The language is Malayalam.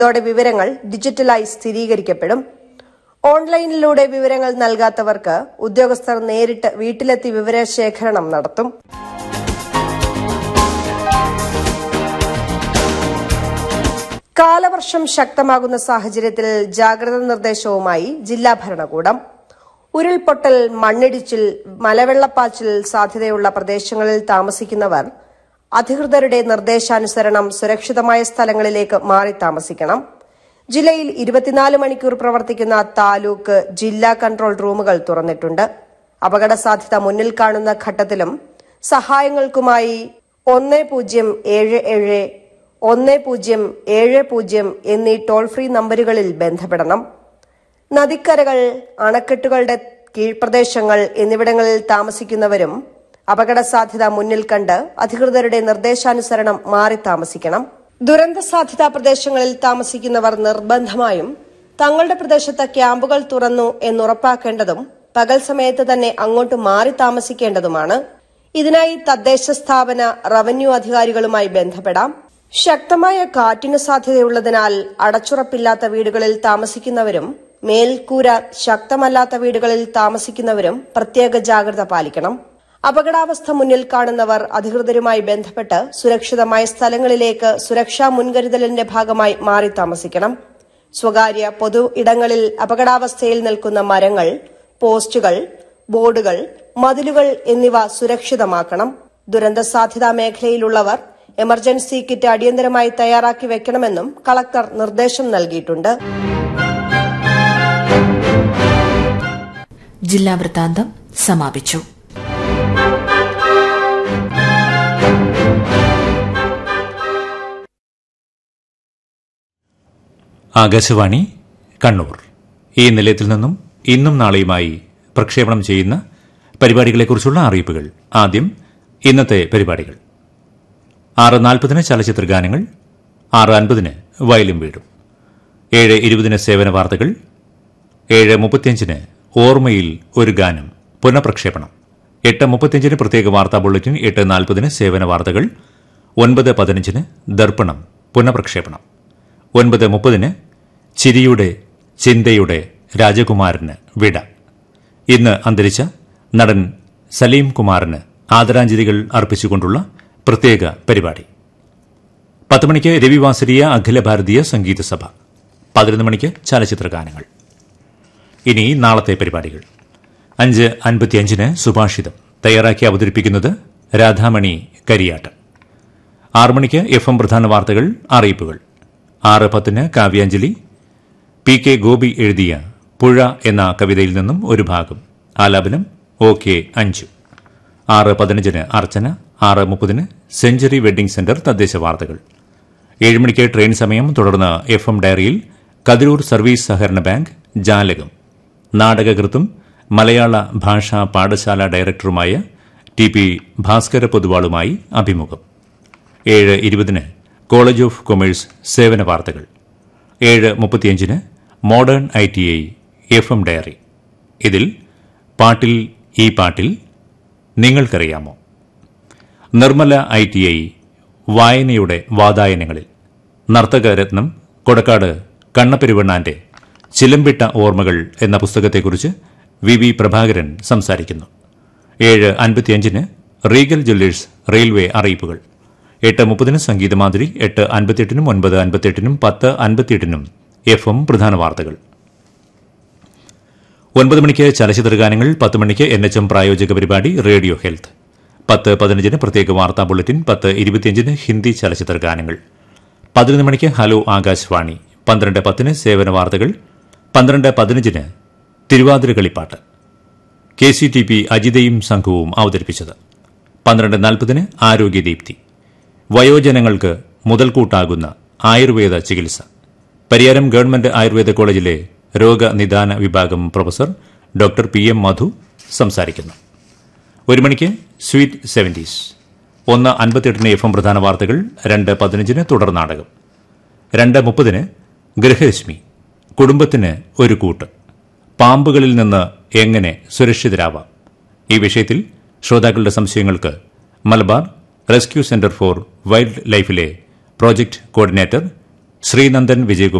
ഇതോടെ വിവരങ്ങൾ ഡിജിറ്റലായി സ്ഥിരീകരിക്കപ്പെടും ഓൺലൈനിലൂടെ വിവരങ്ങൾ നൽകാത്തവർക്ക് ഉദ്യോഗസ്ഥർ നേരിട്ട് വീട്ടിലെത്തി വിവരശേഖരണം നടത്തും കാലവർഷം ശക്തമാകുന്ന സാഹചര്യത്തിൽ ജാഗ്രതാ നിർദ്ദേശവുമായി ജില്ലാ ഭരണകൂടം ഉരുൾപൊട്ടൽ മണ്ണിടിച്ചിൽ മലവെള്ളപ്പാച്ചിൽ സാധ്യതയുള്ള പ്രദേശങ്ങളിൽ താമസിക്കുന്നവർ അധികൃതരുടെ നിർദ്ദേശാനുസരണം സുരക്ഷിതമായ സ്ഥലങ്ങളിലേക്ക് മാറി താമസിക്കണം ജില്ലയിൽ ഇരുപത്തിനാല് മണിക്കൂർ പ്രവർത്തിക്കുന്ന താലൂക്ക് ജില്ലാ കൺട്രോൾ റൂമുകൾ തുറന്നിട്ടുണ്ട് അപകട സാധ്യത മുന്നിൽ കാണുന്ന ഘട്ടത്തിലും സഹായങ്ങൾക്കുമായി ഒന്ന് പൂജ്യം ഏഴ് ഏഴ് ഒന്ന് പൂജ്യം ഏഴ് പൂജ്യം എന്നീ ടോൾ ഫ്രീ നമ്പറുകളിൽ ബന്ധപ്പെടണം നദിക്കരകൾ അണക്കെട്ടുകളുടെ കീഴ്പ്രദേശങ്ങൾ എന്നിവിടങ്ങളിൽ താമസിക്കുന്നവരും അപകട സാധ്യത മുന്നിൽ കണ്ട് അധികൃതരുടെ നിർദ്ദേശാനുസരണം മാറി താമസിക്കണം ദുരന്ത സാധ്യതാ പ്രദേശങ്ങളിൽ താമസിക്കുന്നവർ നിർബന്ധമായും തങ്ങളുടെ പ്രദേശത്ത് ക്യാമ്പുകൾ തുറന്നു എന്നുറപ്പാക്കേണ്ടതും പകൽ സമയത്ത് തന്നെ അങ്ങോട്ട് മാറി താമസിക്കേണ്ടതുമാണ് ഇതിനായി തദ്ദേശ സ്ഥാപന റവന്യൂ അധികാരികളുമായി ബന്ധപ്പെടാം ശക്തമായ കാറ്റിന് സാധ്യതയുള്ളതിനാൽ അടച്ചുറപ്പില്ലാത്ത വീടുകളിൽ താമസിക്കുന്നവരും മേൽക്കൂര ശക്തമല്ലാത്ത വീടുകളിൽ താമസിക്കുന്നവരും പ്രത്യേക ജാഗ്രത പാലിക്കണം അപകടാവസ്ഥ മുന്നിൽ കാണുന്നവർ അധികൃതരുമായി ബന്ധപ്പെട്ട് സുരക്ഷിതമായ സ്ഥലങ്ങളിലേക്ക് സുരക്ഷാ മുൻകരുതലിന്റെ ഭാഗമായി മാറി താമസിക്കണം സ്വകാര്യ പൊതു ഇടങ്ങളിൽ അപകടാവസ്ഥയിൽ നിൽക്കുന്ന മരങ്ങൾ പോസ്റ്റുകൾ ബോർഡുകൾ മതിലുകൾ എന്നിവ സുരക്ഷിതമാക്കണം ദുരന്ത സാധ്യതാ മേഖലയിലുള്ളവർ എമർജൻസി കിറ്റ് അടിയന്തരമായി തയ്യാറാക്കി വെക്കണമെന്നും കളക്ടർ നിർദ്ദേശം നൽകിയിട്ടുണ്ട് ജില്ലാ വൃത്താന്തം സമാപിച്ചു ആകാശവാണി കണ്ണൂർ ഈ നിലയത്തിൽ നിന്നും ഇന്നും നാളെയുമായി പ്രക്ഷേപണം ചെയ്യുന്ന പരിപാടികളെക്കുറിച്ചുള്ള അറിയിപ്പുകൾ ആദ്യം ഇന്നത്തെ പരിപാടികൾ ആറ് നാൽപ്പതിന് ചലച്ചിത്ര ഗാനങ്ങൾ ആറ് അൻപതിന് വയലും വീടും ഏഴ് ഇരുപതിന് സേവന വാർത്തകൾ ഏഴ് മുപ്പത്തിയഞ്ചിന് ഓർമ്മയിൽ ഒരു ഗാനം പുനഃപ്രക്ഷേപണം എട്ട് മുപ്പത്തിയഞ്ചിന് പ്രത്യേക വാർത്താ ബുള്ളറ്റിൻ എട്ട് നാൽപ്പതിന് സേവന വാർത്തകൾ ഒൻപത് പതിനഞ്ചിന് ദർപ്പണം പുനഃപ്രക്ഷേപണം ഒൻപത് മുപ്പതിന് ചിരിയുടെ ചിന്തയുടെ രാജകുമാരന് വിട ഇന്ന് അന്തരിച്ച നടൻ സലീം കുമാറിന് ആദരാഞ്ജലികൾ അർപ്പിച്ചുകൊണ്ടുള്ള പ്രത്യേക പരിപാടി പത്ത് മണിക്ക് രവിവാസരിയ അഖില ഭാരതീയ സംഗീത സഭ പതിനൊന്ന് മണിക്ക് ചലച്ചിത്ര ഗാനങ്ങൾ ഇനി നാളത്തെ പരിപാടികൾ അഞ്ച് അൻപത്തിയഞ്ചിന് സുഭാഷിതം തയ്യാറാക്കി അവതരിപ്പിക്കുന്നത് രാധാമണി കരിയാട്ട് ആറ് മണിക്ക് എഫ് എം പ്രധാന വാർത്തകൾ അറിയിപ്പുകൾ ആറ് പത്തിന് കാവ്യാഞ്ജലി പി കെ ഗോപി എഴുതിയ പുഴ എന്ന കവിതയിൽ നിന്നും ഒരു ഭാഗം ആലാപനം ഒ കെ അഞ്ചു ആറ് പതിനഞ്ചിന് അർച്ചന ആറ് മുപ്പതിന് സെഞ്ചുറി വെഡ്ഡിംഗ് സെന്റർ തദ്ദേശ വാർത്തകൾ ഏഴ് മണിക്ക് ട്രെയിൻ സമയം തുടർന്ന് എഫ് എം ഡയറിയിൽ കതിരൂർ സർവീസ് സഹകരണ ബാങ്ക് ജാലകം നാടകകൃത്തും മലയാള ഭാഷാ പാഠശാല ഡയറക്ടറുമായ ടി പി ഭാസ്കര പൊതുവാളുമായി അഭിമുഖം ഏഴ് ഇരുപതിന് കോളേജ് ഓഫ് കൊമേഴ്സ് സേവന വാർത്തകൾ ഏഴ് മുപ്പത്തിയഞ്ചിന് modern I T I F M diary ഇതിൽ പാട്ടിൽ ഈ പാട്ടിൽ നിങ്ങൾക്കറിയാമോ നിർമ്മല ഐ ടി ഐ വായനയുടെ വാതായനങ്ങളിൽ നർത്തകരത്നം കൊടക്കാട് കണ്ണപ്പെരുവണ്ണാന്റെ ചിലമ്പിട്ട ഓർമ്മകൾ എന്ന പുസ്തകത്തെക്കുറിച്ച് വി വി പ്രഭാകരൻ സംസാരിക്കുന്നു ഏഴ് അൻപത്തിയഞ്ചിന് റീഗൽ ജ്വല്ലേഴ്സ് റെയിൽവേ അറിയിപ്പുകൾ എട്ട് മുപ്പതിന് സംഗീതമാതിരി എട്ട് അൻപത്തിയെട്ടിനും ഒൻപത് അൻപത്തിയെട്ടിനും പത്ത് അൻപത്തിയെട്ടിനും എഫ് എം പ്രധാന വാർത്തകൾ ഒൻപത് മണിക്ക് ചലച്ചിത്ര ഗാനങ്ങൾ പത്ത് മണിക്ക് എൻ എച്ച് എം പ്രായോജക പരിപാടി റേഡിയോ ഹെൽത്ത് പത്ത് പതിനഞ്ചിന് പ്രത്യേക വാർത്താ ബുള്ളറ്റിൻ പത്ത് ഇരുപത്തിയഞ്ചിന് ഹിന്ദി ചലച്ചിത്ര ഗാനങ്ങൾ പതിനൊന്ന് മണിക്ക് ഹലോ ആകാശവാണി പന്ത്രണ്ട് പത്തിന് സേവന വാർത്തകൾ പന്ത്രണ്ട് പതിനഞ്ചിന് തിരുവാതിര കളിപ്പാട്ട് കെ സി ടി പി അജിതയും സംഘവും അവതരിപ്പിച്ചത് പന്ത്രണ്ട് നാൽപ്പതിന് ആരോഗ്യദീപ്തി വയോജനങ്ങൾക്ക് മുതൽക്കൂട്ടാകുന്ന ആയുർവേദ ചികിത്സ പരിയാരം ഗവൺമെന്റ് ആയുർവേദ കോളേജിലെ രോഗനിദാന വിഭാഗം professor doctor P M Madhu സംസാരിക്കുന്നു ഒരു മണിക്ക് സ്വീറ്റ് സെവന്റീസ് ഒന്ന് അൻപത്തിയെട്ടിന് എഫ് എം പ്രധാന വാർത്തകൾ രണ്ട് പതിനഞ്ചിന് തുടർ നാടകം രണ്ട് മുപ്പതിന് ഗൃഹരശ്മി കുടുംബത്തിന് ഒരു കൂട്ട് പാമ്പുകളിൽ നിന്ന് എങ്ങനെ സുരക്ഷിതരാവാം ഈ വിഷയത്തിൽ ശ്രോതാക്കളുടെ സംശയങ്ങൾക്ക് Malabar rescue centre for wild ലൈഫിലെ പ്രോജക്ട് കോർഡിനേറ്റർ ശ്രീനന്ദൻ വിജയകുമാർ